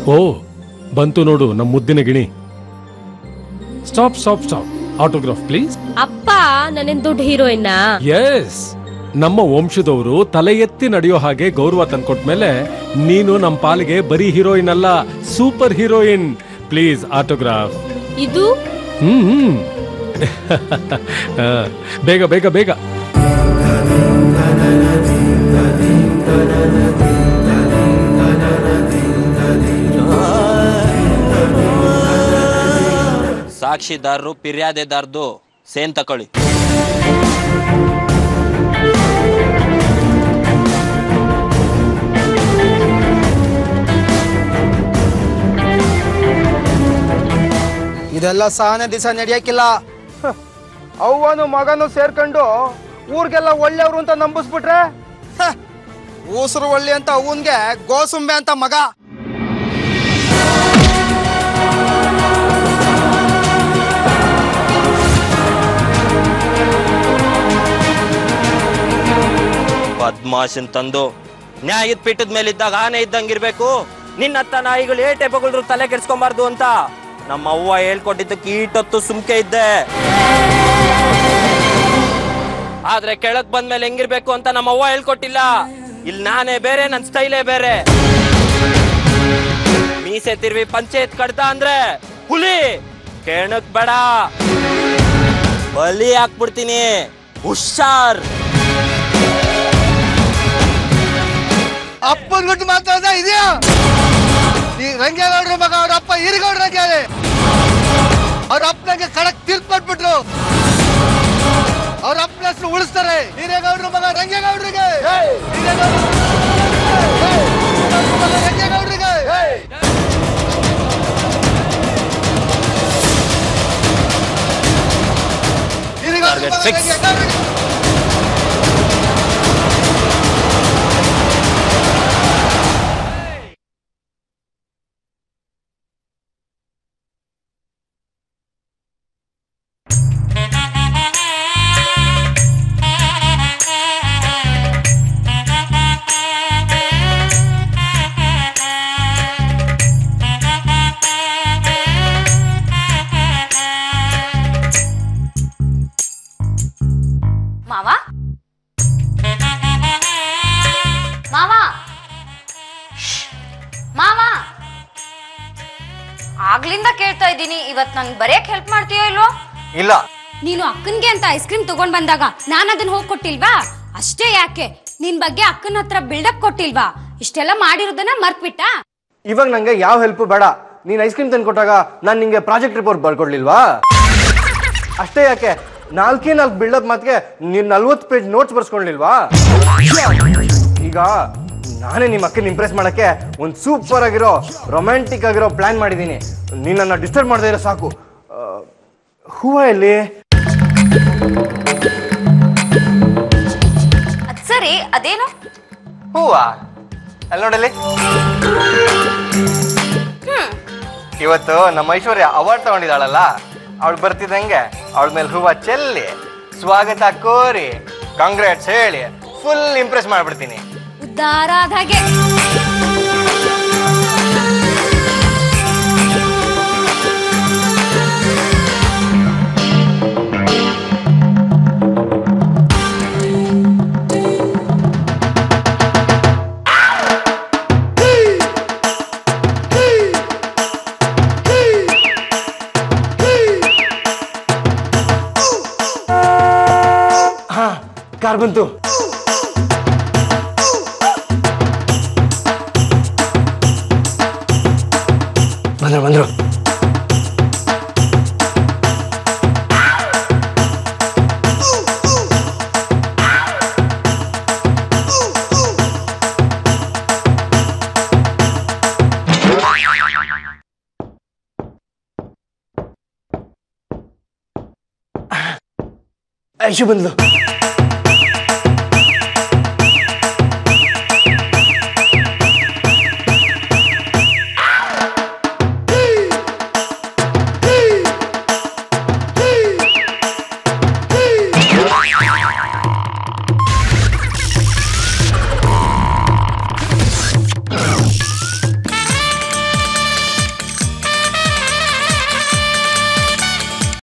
ಓ ಬಂತು ನೋಡು ನಮ್ಮ ಮುದ್ದಿನ ಗಿಣಿ stop stop stop autograph please ಅಪ್ಪ ನನ್ನೇನ್ ದೊಡ್ಡ ಹೀರೋಯಿನ್ನ ಎಸ್ ನಮ್ಮ ವಂಶದವರು ತಲೆ ಎತ್ತಿ ನಡೆಯೋ ಹಾಗೆ ಗೌರವ ತಂದ್ಕೊಟ್ಮೇಲೆ ನೀನು ನಮ್ಮ ಪಾಲಿಗೆ ಬರೀ ಹೀರೋಯಿನ್ ಅಲ್ಲ ಸೂಪರ್ ಹೀರೋಯಿನ್ ಪ್ಲೀಸ್ ಆಟೋಗ್ರಾಫ್ ಇದು ಹ್ಮ್ ಹ್ಮ್. ಆ, ಬೇಗ ಬೇಗ ಬೇಗ ಸಾಕ್ಷಿದಾರರು ಫಿರ್ಯಾದಿದಾರದು ಸೇನ್ ತಕೊಳ್ಳಿ ಇದೆಲ್ಲ ಸಹನೆ ದಿವಸ ನಡೆಯಕ್ಕಿಲ್ಲ ಅವನು ಮಗನು ಸೇರ್ಕೊಂಡು ಊರಿಗೆಲ್ಲ ಒಳ್ಳೆಯವರು ಅಂತ ನಂಬಿಸ್ಬಿಟ್ರೆ ಹ, ಊಸರು ಒಳ್ಳೆ ಅಂತ ಅವನ್ಗೆ ಗೋಸುಂಬೆ ಅಂತ ಮಗ ಪದ್ಮಾಶನ್ ತಂದು ನ್ಯಾಯದ ಪೀಠದ ಮೇಲೆ ಇದ್ದಾಗ ಆನೆ ಇದ್ದಂಗಿರ್ಬೇಕು ನಿನ್ನತ್ತ ನಾಯಿಗಳು ಏಟೆ ಬಗಳ್ರು ತಲೆ ಕೆಡ್ಸ್ಕೊಂಬಾರ್ದು ಅಂತ ನಮ್ಮ ಅವ್ವ ಹೇಳ್ಕೊಟ್ಟಿದ್ದಕ್ಕೆ ಈಟೊತ್ತು ಸುಮ್ಕೆ ಇದ್ದೆ ಆದ್ರೆ ಕೆಳಗ್ ಬಂದ್ಮೇಲೆ ಹೆಂಗಿರ್ಬೇಕು ಅಂತ ನಮ್ಮ ಅವ್ವ ಹೇಳ್ಕೊಟ್ಟಿಲ್ಲ ಇಲ್ಲಿ ನಾನೇ ಬೇರೆ ನನ್ ಸ್ಟೈಲೇ ಬೇರೆ ಮೀಸೆ ತಿರ್ವಿ ಪಂಚಾಯತ್ ಕಡ್ದ ಅಂದ್ರೆ ಹುಲಿ ಕೇಣಕ್ ಬೇಡ ಬಲಿ ಹಾಕ್ಬಿಡ್ತೀನಿ ಹುಷಾರ್ ಅಪ್ಪನ್ ಬಿಟ್ಟು ಮಾತಾಡ್ದ ಇದೆಯಾ ಈ ರಂಗೇಗೌಡ್ರ ಮಗ ಅವ್ರ ಅಪ್ಪ ಹಿರಿಗೌಡ್ರ ಕೇಳಿ ಅವ್ರ ಅಪ್ಪನಿಗೆ ಖಡಕ್ ತೀರ್ಪು ಕೊಟ್ಬಿಟ್ರು ಅವ್ರ ಅಪ್ಪನ ಹೆಸರು ಉಳಿಸ್ತಾರೆ ಹಿರೇಗೌಡ್ರ ಮಗ ರಂಗೇಗೌಡ್ರಿಗೆ ಹಿರೇಗೌಡ್ರ ಮಗ ರಂಗೇಗೌಡ್ರಿಗೆ ಹಿರೇಗೌಡ್ರ Target ಮಗ fix. ರಂಗೇಗೌಡ್ರಿಗೆ ಮಾವ ಮಾವ ಶ್ಶ್. ಮಾವ ಆಗ್ಲಿಂದ ಕೇಳ್ತಾ ಇದ್ದೀನಿ ಇವತ್ ನನ್ಗೆ ಬರೆಯಕ್ ಹೆಲ್ಪ್ ಮಾಡ್ತೀಯೋ ಇಲ್ವೋ ಇಲ್ಲ ನೀನು ಅಕ್ಕನ್ಗೆ ಅಂತ ಐಸ್ ಕ್ರೀಮ್ ತಗೊಂಡ್ ಬಂದಾಗ ನಾನು ಅದನ್ನ ಹೋಗಿ ಕೊಟ್ಟಿಲ್ವಾ ಅಷ್ಟೇ ಯಾಕೆ ನಿನ್ ಬಗ್ಗೆ ಅಕ್ಕನ ಹತ್ರ ಬಿಲ್ಡಪ್ ಕೊಟ್ಟಿಲ್ವಾ ಇಷ್ಟೆಲ್ಲ ಮಾಡಿರೋದನ್ನ ಮರ್ತ್ಬಿಟ್ಟ ಇವಾಗ ನಂಗೆ ಯಾವ ಹೆಲ್ಪ್ ಬೇಡ ನೀನ್ ಐಸ್ ಕ್ರೀಮ್ ತಂದು ಕೊಟ್ಟಾಗ ನಾನು ನಿಂಗೆ ಪ್ರಾಜೆಕ್ಟ್ ರಿಪೋರ್ಟ್ ಬರ್ಕೊಡ್ಲಿಲ್ವಾ ಅಷ್ಟೇ ಯಾಕೆ ನಾಲ್ಕೇ ನಾಲ್ಕು ಬಿಲ್ಡಪ್ ಮಾತ್ಗೆ ನೀನ್ ನಲ್ವತ್ತು ಪೇಜ್ ನೋಟ್ಸ್ ಬರ್ಸ್ಕೊಳ್ಲಿಲ್ವಾ ಈಗ ನಾನೇ ನಿಮ್ಮ ಅಕ್ಕನ ಇಂಪ್ರೆಸ್ ಮಾಡಕ್ಕೆ ಒಂದು ಸೂಪರ್ ಆಗಿರೋ ರೊಮ್ಯಾಂಟಿಕ್ ಆಗಿರೋ ಪ್ಲಾನ್ ಮಾಡಿದ್ದೀನಿ ನೀನ್ ನನ್ನ ಡಿಸ್ಟರ್ಬ್ ಮಾಡದೇ ಇರೋ ಸಾಕು ಆ, ಹೂವ ಎಲ್ಲಿ ಅದ್ ಸರಿ ಅದೇನು ಹೂವ ಅಲ್ಲಿ ನೋಡಲಿ ಇವತ್ತು ನಮ್ಮ ಐಶ್ವರ್ಯ ಅವಾರ್ಡ್ ತಗೊಂಡಿದ್ದಾಳಲ್ಲ ಅವಳು ಬರ್ತಿದ್ದಂಗೆ ಅವಳ ಮೇಲೆ ಹೂವ ಚೆಲ್ಲಿ ಸ್ವಾಗತ ಕೋರಿ ಕಾಂಗ್ರಾಟ್ಸ್ ಹೇಳಿ ಫುಲ್ ಇಂಪ್ರೆಸ್ ಮಾಡ್ಬಿಡ್ತೀನಿ ಉದ್ದಾರ ಆದ ಹಾಗೆ ಹಾ ಕಾರ್ ಬಂತು ಬಂದ್ರು ಬಂದ್ರು ಐಶು ಬಂದ್ಲು